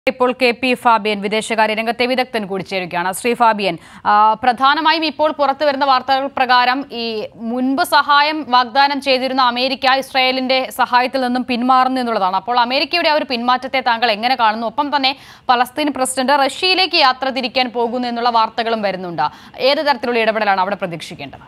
ഇപ്പോൾ K P Fabian വിദേശകാര്യ രംഗത്തെ വിദഗ്ധൻ കൂടി ചേരുകയാണ് ശ്രീ ഫാബിയൻ ആ, പ്രധാനമായും ഇപ്പോൾ പുറത്തു വരുന്ന വാർത്തകൾ പ്രകാരം ഈ മുൻപ് സഹായം വാഗ്ദാനം ചെയ്തിരുന്ന അമേരിക്ക ഇസ്രായേലിന്റെ സഹായത്തിൽ നിന്നും പിന്മാറുന്നു എന്നുള്ളതാണ് അപ്പോൾ അമേരിക്കയുടെ ആ ഒരു പിന്മാറ്റത്തെ താങ്കൾ എങ്ങനെ കാണുന്നു ഒപ്പം തന്നെ പലസ്തീൻ പ്രസിഡന്റ് റഷ്യയിലേക്ക് യാത്ര തിരിക്കാൻ പോകുന്നു എന്നുള്ള വാർത്തകളും വരുന്നുണ്ട് ഏത് തരത്തിലുള്ള ഇടപെടലാണ് അവിടെ പ്രതീക്ഷിക്കേണ്ടത്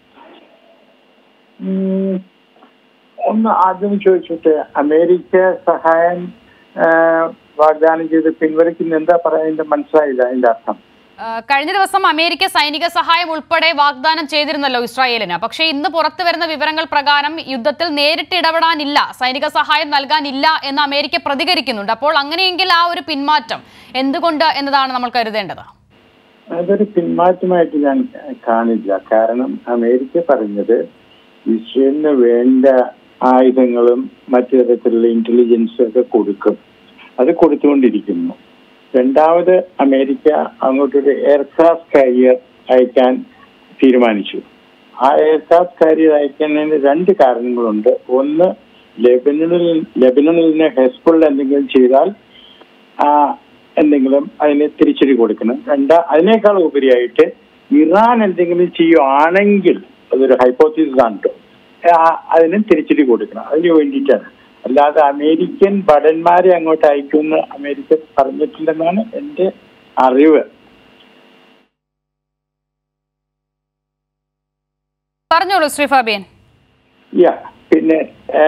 ഉം, ഒന്ന് ആദ്യം ചോദിച്ചിട്ട് അമേരിക്ക സഹായം ആ, വാഗ്ദാനം ചെയ്ത് പിൻവലിക്കുന്ന എന്താ പറയുന്നത് മനസ്സിലായില്ല അതിന്റെ അർത്ഥം ആ, കഴിഞ്ഞ ദിവസം അമേരിക്ക സൈനിക സഹായം ഉൾപ്പെടെ വാഗ്ദാനം ചെയ്തിരുന്നല്ലോ ഇസ്രായേലിന് പക്ഷേ ഇന്ന് പുറത്തു വരുന്ന വിവരങ്ങൾ പ്രകാരം യുദ്ധത്തിൽ നേരിട്ട് ഇടപെടാനില്ല സൈനിക സഹായം നൽകാനില്ല എന്ന് അമേരിക്ക പ്രതികരിക്കുന്നുണ്ട് അപ്പോൾ അങ്ങനെയെങ്കിൽ ആ ഒരു പിന്മാറ്റം എന്തുകൊണ്ട് എന്നതാണ് നമ്മൾ കരുതേണ്ടത് അതൊരു പിന്മാറ്റമായിട്ട് ഞാൻ കാണില്ല കാരണം അമേരിക്ക പറഞ്ഞത് ഇസ്രയേലിന് വേണ്ട ആയുധങ്ങളും മറ്റു തരത്തിലുള്ള ഇന്റലിജൻസും ഒക്കെ കൊടുക്കും അത് കൊടുത്തുകൊണ്ടിരിക്കുന്നു രണ്ടാമത് അമേരിക്ക അങ്ങോട്ടൊരു എയർക്രാഫ്റ്റ് കാരിയർ അയക്കാൻ തീരുമാനിച്ചു ആ എയർക്രാഫ്റ്റ് കാരിയർ അയക്കുന്നതിന് രണ്ട് കാരണങ്ങളുണ്ട് ഒന്ന് ലെബനനിൽ ലെബനനിൽ ഹെസ്ബുള്ള എന്തെങ്കിലും ചെയ്താൽ ആ എന്തെങ്കിലും അതിന് തിരിച്ചടി കൊടുക്കണം രണ്ടാ അതിനേക്കാൾ ഉപരിയായിട്ട് ഇറാൻ എന്തെങ്കിലും ചെയ്യുവാണെങ്കിൽ അതൊരു ഹൈപ്പോത്തിസിസ് ആണ് ട്ടോ. ആ, അതിന് തിരിച്ചടി കൊടുക്കണം അതിന് വേണ്ടിയിട്ടാണ് അല്ലാതെ അമേരിക്കൻ ഭടന്മാരെ അങ്ങോട്ട് അയക്കുമെന്ന് അമേരിക്ക പറഞ്ഞിട്ടില്ലെന്നാണ് എന്റെ അറിവ് പറഞ്ഞോളൂ ശ്രീ ഫാബിയൻ യാ പിന്നെ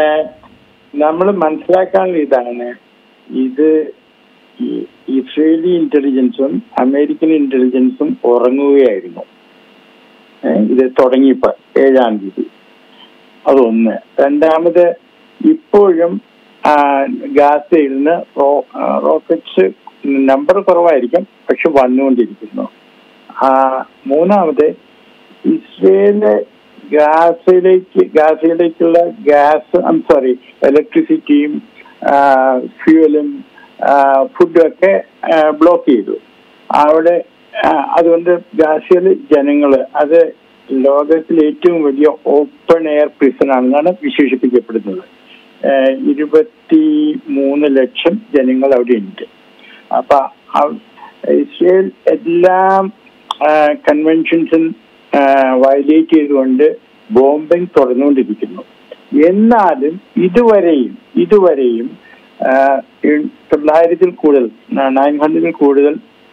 നമ്മൾ മനസ്സിലാക്കാനുള്ള ഇതാണ് ഇത് ഈ ഇസ്രേലി ഇന്റലിജൻസും അമേരിക്കൻ ഇന്റലിജൻസും ഉറങ്ങുകയായിരുന്നു ഏ, ഇത് തുടങ്ങിയപ്പോ ഏഴാം തീയതി അതൊന്ന് രണ്ടാമത് ഇപ്പോഴും ആ, ഗാസയിൽ നിന്ന് റോ- ആ, റോക്കറ്റ്സ് നമ്പർ കുറവായിരിക്കും പക്ഷെ വന്നുകൊണ്ടിരിക്കുന്നു ആ, മൂന്നാമത് ഇസ്രയേല് ഗാസയിലേക്ക് ഗാസയിലേക്കുള്ള ഗ്യാസ് ഐം സോറി ഇലക്ട്രിസിറ്റിയും ഫ്യൂവലും ഫുഡും ഒക്കെ ബ്ലോക്ക് ചെയ്തു അവിടെ ആ, അതുകൊണ്ട് ഗാസയിലെ ജനങ്ങള് അത് ലോകത്തിലെ ഏറ്റവും വലിയ ഓപ്പൺ എയർ പ്രിസൺ ആണെന്നാണ് വിശേഷിപ്പിക്കപ്പെടുന്നത് ഏഹ് ഇരുപത്തി മൂന്ന് ലക്ഷം ജനങ്ങൾ അവിടെ ഉണ്ട് അപ്പൊ അവ- ഇസ്രയേൽ എല്ലാം കൺവെൻഷൻസും വയലേറ്റ് ചെയ്തുകൊണ്ട് ബോംബിംഗ് തുടർന്നുകൊണ്ടിരിക്കുന്നു എന്നാലും ഇതുവരെയും ഇതുവരെയും ആ, ഈ- തൊള്ളായിരത്തിൽ കൂടുതൽ നയൻ ഹൺഡ്രഡിൽ കൂടുതൽ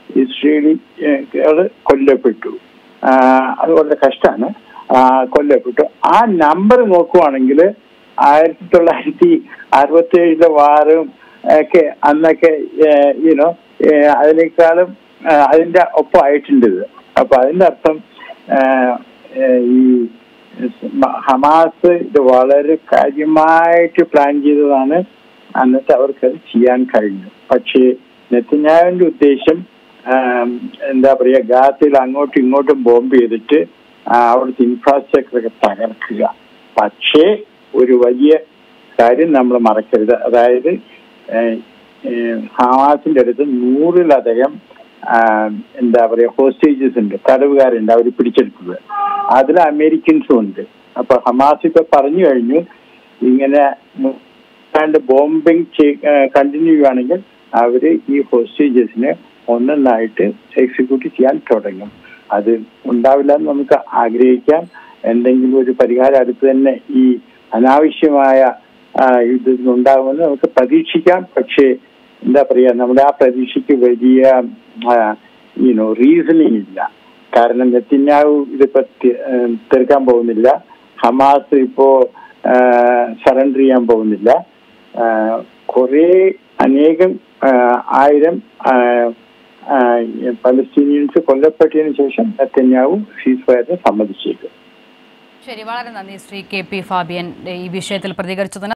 ഇസ്രയേലികള് കൊല്ലപ്പെട്ടു ആ, അത് വളരെ കഷ്ടമാണ് കൊല്ലപ്പെട്ടു ആ നമ്പർ നോക്കുവാണെങ്കിൽ ആയിരത്തി തൊള്ളായിരത്തി അറുപത്തി ഏഴിലെ വാറും ഒക്കെ അന്നൊക്കെ യുനോ അതിനേക്കാളും ആ, അതിന്റെ ഒപ്പം ആയിട്ടുണ്ട് ഇത് അപ്പൊ അതിന്റെ അർത്ഥം ആ, ഏ, ഈ ഹമാസ് ഇത് വളരെ കാര്യമായിട്ട് പ്ലാൻ ചെയ്തതാണ് എന്നിട്ട് അവർക്കത് ചെയ്യാൻ കഴിഞ്ഞു പക്ഷേ നെത്തന്യാവിന്റെ ഉദ്ദേശം ആം, എന്താ പറയാ ഗാസയിൽ അങ്ങോട്ടും ഇങ്ങോട്ടും ബോംബ് ചെയ്തിട്ട് ആ, അവിടുത്തെ ഇൻഫ്രാസ്ട്രക്ചർ ഒക്കെ തകർക്കുക പക്ഷേ ഒരു വലിയ കാര്യം നമ്മൾ മറക്കരുത് അതായത് ഏഹ്, ഏഹ്, ഹമാസിന്റെ അടുത്ത് നൂറിലധികം ആ, എന്താ പറയാ ഹോസ്റ്റേജസ് ഉണ്ട് തടവുകാരുണ്ട് അവർ പിടിച്ചെടുത്തത് അതിൽ അമേരിക്കൻസും ഉണ്ട് അപ്പൊ ഹമാസ് ഇപ്പൊ പറഞ്ഞു കഴിഞ്ഞു ഇങ്ങനെ ാണ്ട് ബോംബിംഗ് കണ്ടിന്യൂ ചെയ്യുകയാണെങ്കിൽ അവര് ഈ ഹോസ്റ്റേജസിനെ ഒന്നൊന്നായിട്ട് എക്സിക്യൂട്ട് ചെയ്യാൻ തുടങ്ങും അത് ഉണ്ടാവില്ല എന്ന് നമുക്ക് ആഗ്രഹിക്കാം എന്തെങ്കിലും ഒരു പരിഹാരം അടുത്ത് തന്നെ ഈ അനാവശ്യമായ ആ, യുദ്ധത്തിന് ഉണ്ടാകുമെന്ന് നമുക്ക് പ്രതീക്ഷിക്കാം പക്ഷേ എന്താ പറയാ നമ്മുടെ ആ പ്രതീക്ഷയ്ക്ക് വലിയ യുനോ റീസണിങ് ഇല്ല കാരണം നെത്തിന്യാവ് ഇതിപ്പോ തി- ഏഹ് തീർക്കാൻ പോകുന്നില്ല ഹമാസ് ഇപ്പോ സറണ്ടർ ചെയ്യാൻ പോകുന്നില്ല ആഹ് കുറെ അനേകം ആഹ് ആയിരം ആഹ് ആഹ് പലസ്തീനിയൻസ് കൊല്ലപ്പെട്ടതിന് ശേഷം നെത്തന്യാവും സീസ് ഫയറിന് സമ്മതിച്ചേക്കും ശരി വളരെ നന്ദി ശ്രീ കെ പി ഫാബിയൻ ഈ വിഷയത്തിൽ പ്രതികരിച്ചതിന്